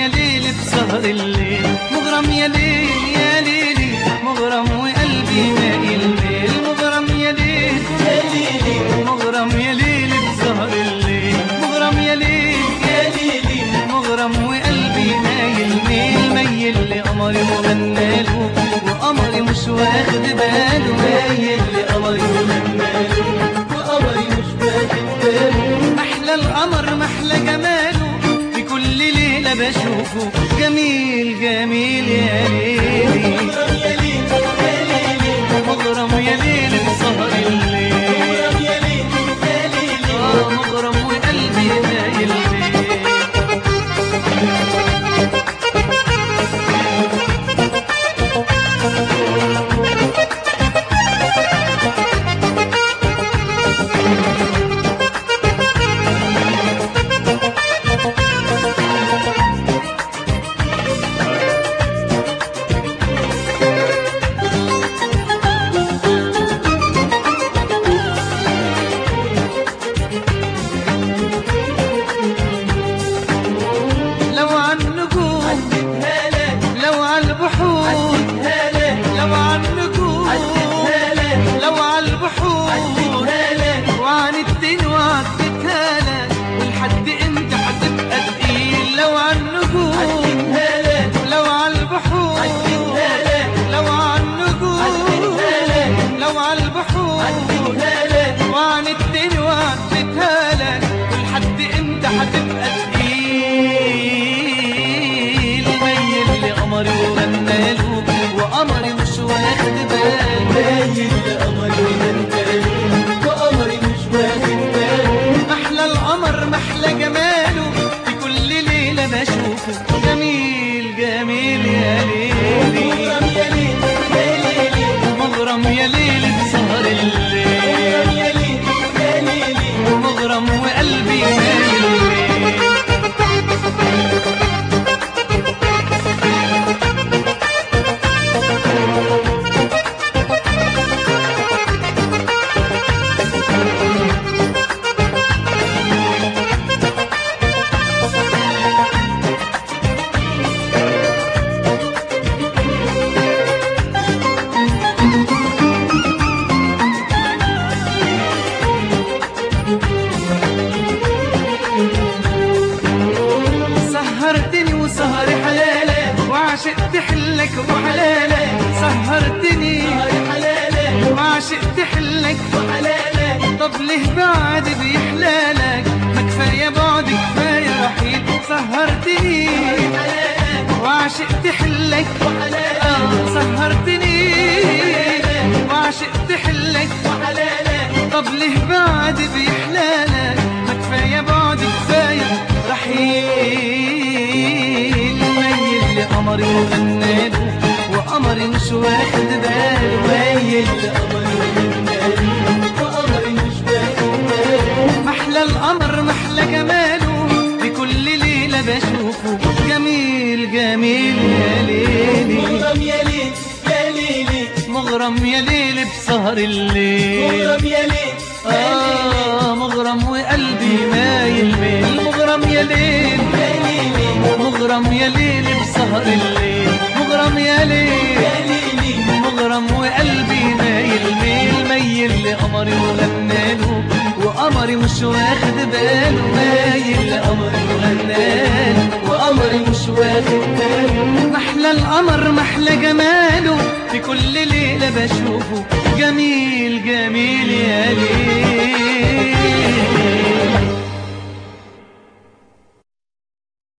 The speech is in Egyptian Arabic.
يا ليل بسهر الليل مغرم يا ليل يا ليلي مغرم وقلبي مايل ميل مغرم يا ليل يا ليلي مغرم يا ليل بسهر الليل مغرم يا ليل يا ليلي مغرم وقلبي مايل ميل ميل لقمري وغناله وقمري مش واخد باله مايل لقمري وغناله وقمري مش واخد باله محلى القمر محلى جماله في كل ليلة بشوفه جميل جميل يا ليلي مغرم يا ليل يا ليلي مغرم يا ليل بسهر الليل مغرم يا ليل يا ليلي آه مغرم وقلبي مايل ليه لو عن نجوم عدتها لك لو عن البحور عدتها لك لو عن نجوم عدتها لك لو عن البحور عدتها لك وعن الدين وعدتها لك ولحد امتى هتبقى تقيل لو عن نجوم عدتها لك لو عن البحور عدتها لك لو عن نجوم عدتها لك لو عن البحور عدتها لك وعن الدين وعدتها لك ولحد امتى هتبقى تقيل ميل لقمري وغناله وقمري مش واخد باله مايل لقمري وغناله وقمري مش واخد باله محلى القمر محلى جماله في كل ليلة بشوفه جميل جميل يا ليلي مغرم يا ليل يا ليلي مغرم يا ليل بسهر الليل مغرم يا ليل يا ليلي مغرم وقلبي مايل ليه سهرتني وسهري حلالك وعشقت حلك وحلالك سهرتني يا حلالك وعشقت حلك وحلالك طب ليه بعد بيحلالك ما كفايه بعد كفايه وحيد سهرتني حلالك وعشقت حلك وحلالك آه سهرتني وعشقت حلك وحلالك طب ليه بعد بيحلالك ما كفايه بعد كفايه رحيل ميل لقمري وغناله وقمري مش واخد باله ميل لقمري وغناله وقمري مش واخد باله محلى القمر محلى جماله بكل ليلة بشوفه جميل جميل يا ليلي مغرم يا ليل يا ليلي مغرم يا ليل بسهر الليل مغرم يا ليل يا ليلي آه مغرم وقلبي مايل ميل مغرم يا ليل يا ليلي مغرم يا ليل بسهر الليل مغرم يا ليل يا ليلي مغرم وقلبي مايل ميل ميل لقمري وغناله وقمري مش واخد باله مايل لقمري وغناله وقمري مش واخد باله محلى القمر محلى جماله في كل ليلة بشوفه جميل جميل يا ليل